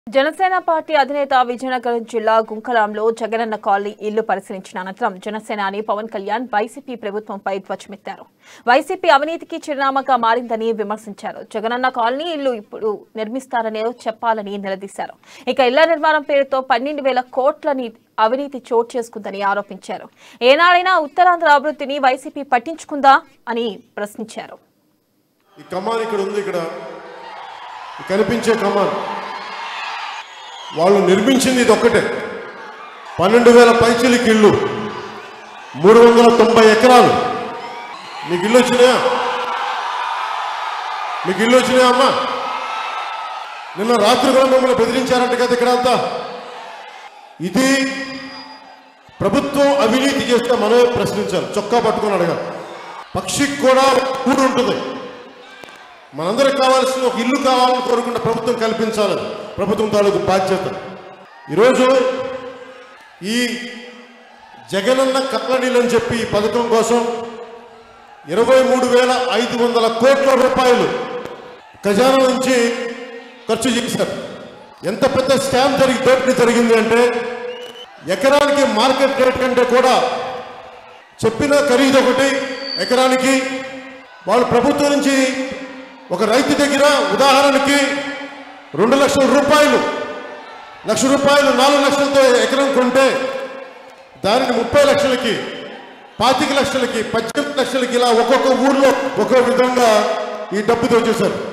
Janasena party అధినేత విజయనగరం జిల్లా గుంకలాంలో Jagananna colony ఇల్లు పరిశీలించిన అనంతరం జనసేనాని పవన్ కళ్యాణ్ వైసీపీ ప్రభుత్వంపై ధ్వజమెత్తారు వైసీపీ అవినీతికి చిరునామాగా మారిందని విమర్శించారు జగనన్న కాలనీ ఇల్లు ఇప్పుడు నిర్మిస్తారనే చెప్పాలని నిలదీశారు ఇక ఇళ్ల నిర్మాణం పేరుతో పన్నెండు వేల కోట్లని అవినీతి చోటు చేసుకుందని ఆరోపించారు ఏనాడైనా ఉత్తరాంధ్ర అభివృద్ధిని వైసీపీ పట్టించుకుందా అని ప్రశ్నించారు ఈ కమాన్ ఇక్కడ ఉంది ఇక్కడ ఈ కనిపించే కమాన్ వాళ్ళు నిర్మించింది ఇది ఒక్కటే పన్నెండు వేల పైచీలకి ఇల్లు మూడు వందల తొంభై ఎకరాలు మీకు ఇల్లు వచ్చినాయా మీకు ఇల్లు వచ్చినాయా అమ్మా నిన్న రాత్రి కూడా మిమ్మల్ని బెదిరించారంట కదా ఇక్కడంతా ఇది ప్రభుత్వం అవినీతి చేస్తే మనమే ప్రశ్నించాలి చొక్కా పట్టుకొని అడగాలి పక్షికి కూడా కూడు ఉంటుంది మనందరికి కావాల్సిన ఒక ఇల్లు కావాలని కోరుకున్న ప్రభుత్వం కల్పించాలి ప్రభుత్వం తాలూకు బాధ్యత ఈరోజు ఈ జగనన్న కళ్ళనీళ్ళు అని చెప్పి ఈ పథకం కోసం ఇరవై మూడు వేల ఐదు వందల కోట్ల రూపాయలు ఖజానా నుంచి ఖర్చు చేశారు ఎంత పెద్ద స్కామ్ జరిగి దోపిడీ జరిగింది అంటే ఎకరానికి మార్కెట్ రేట్ కంటే కూడా చెప్పిన ఖరీదు ఒకటి ఎకరానికి వాళ్ళు ప్రభుత్వం నుంచి ఒక రైతు దగ్గర ఉదాహరణకి రెండు లక్షల రూపాయలు లక్ష రూపాయలు నాలుగు లక్షలతో ఎకరం కొంటే దానిని ముప్పై లక్షలకి పాతిక లక్షలకి పద్దెనిమిది లక్షలకి ఇలా ఒక్కొక్క ఊర్లో ఒక్కో విధంగా ఈ డబ్బు దోచేశారు